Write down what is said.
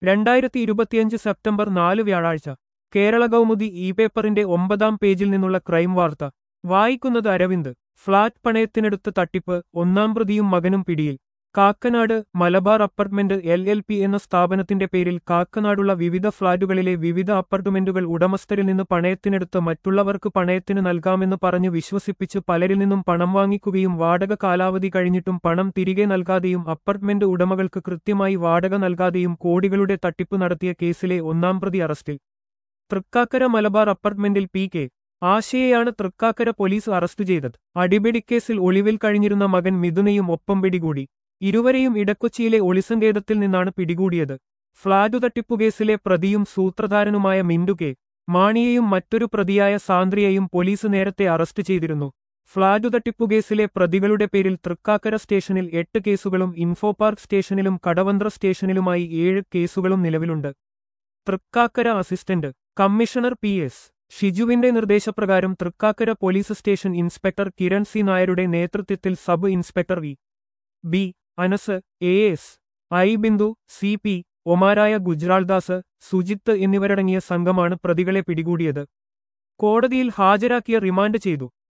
രണ്ടായിരത്തി ഇരുപത്തിയഞ്ച് സെപ്റ്റംബർ നാല് വ്യാഴാഴ്ച കേരള കൗമുദി ഇ പേപ്പറിന്റെ ഒമ്പതാം പേജിൽ നിന്നുള്ള ക്രൈം വാർത്ത വായിക്കുന്നത് അരവിന്ദ് ഫ്ളാറ്റ് പണയത്തിനെടുത്ത് തട്ടിപ്പ് ഒന്നാം പ്രതിയും മകനും പിടിയിൽ Kakkanad Malabar apartment L L P എന്ന സ്ഥാപനത്തിന്റെ പേരിൽ കാക്കനാടുള്ള വിവിധ ഫ്ളാറ്റുകളിലെ വിവിധ അപ്പാർട്ട്മെന്റുകൾ ഉടമസ്ഥരിൽ നിന്ന് പണയത്തിനെടുത്ത് മറ്റുള്ളവർക്ക് പണയത്തിന് നൽകാമെന്ന് പറഞ്ഞു വിശ്വസിപ്പിച്ച് പലരിൽ നിന്നും പണം വാങ്ങിക്കുകയും വാടക കാലാവധി കഴിഞ്ഞിട്ടും പണം തിരികെ നൽകാതെയും അപ്പാർട്ട്മെന്റ് ഉടമകൾക്ക് കൃത്യമായി വാടക നൽകാതെയും കോടികളുടെ തട്ടിപ്പ് നടത്തിയ കേസിലെ ഒന്നാം പ്രതി അറസ്റ്റിൽ തൃക്കാക്കര മലബാർ അപ്പാർട്ട്മെന്റിൽ പി കെ ആശയെയാണ് തൃക്കാക്കര പോലീസ് അറസ്റ്റ് ചെയ്തത് അടിപിടിക്കേസിൽ ഒളിവിൽ കഴിഞ്ഞിരുന്ന മകൻ മിഥുനെയും ഒപ്പം പിടികൂടി ഇരുവരെയും ഇടക്കൊച്ചിയിലെ ഒളിസങ്കേതത്തിൽ നിന്നാണ് പിടികൂടിയത് ഫ്ളാറ്റു തട്ടിപ്പുകേസിലെ പ്രതിയും സൂത്രധാരനുമായ മിന്റു കെ മാണിയെയും മറ്റൊരു പ്രതിയായ സാന്ദ്രിയെയും പോലീസ് നേരത്തെ അറസ്റ്റ് ചെയ്തിരുന്നു ഫ്ളാറ്റു തട്ടിപ്പുകേസിലെ പ്രതികളുടെ പേരിൽ തൃക്കാക്കര സ്റ്റേഷനിൽ എട്ട് കേസുകളും ഇൻഫോ പാർക്ക് സ്റ്റേഷനിലും കടവന്ത്ര സ്റ്റേഷനിലുമായി ഏഴ് കേസുകളും നിലവിലുണ്ട് Thrikkakara assistant commissioner P S ഷിജുവിന്റെ നിർദ്ദേശപ്രകാരം Thrikkakara police station inspector Kiran C Nair നേതൃത്വത്തിൽ sub inspector V B Anas A S I Bindu C P ഒമാരായ ഗുജ്റാൾദാസ് സുജിത്ത് എന്നിവരടങ്ങിയ സംഘമാണ് പ്രതികളെ പിടികൂടിയത് കോടതിയിൽ ഹാജരാക്കിയ റിമാൻഡ് ചെയ്തു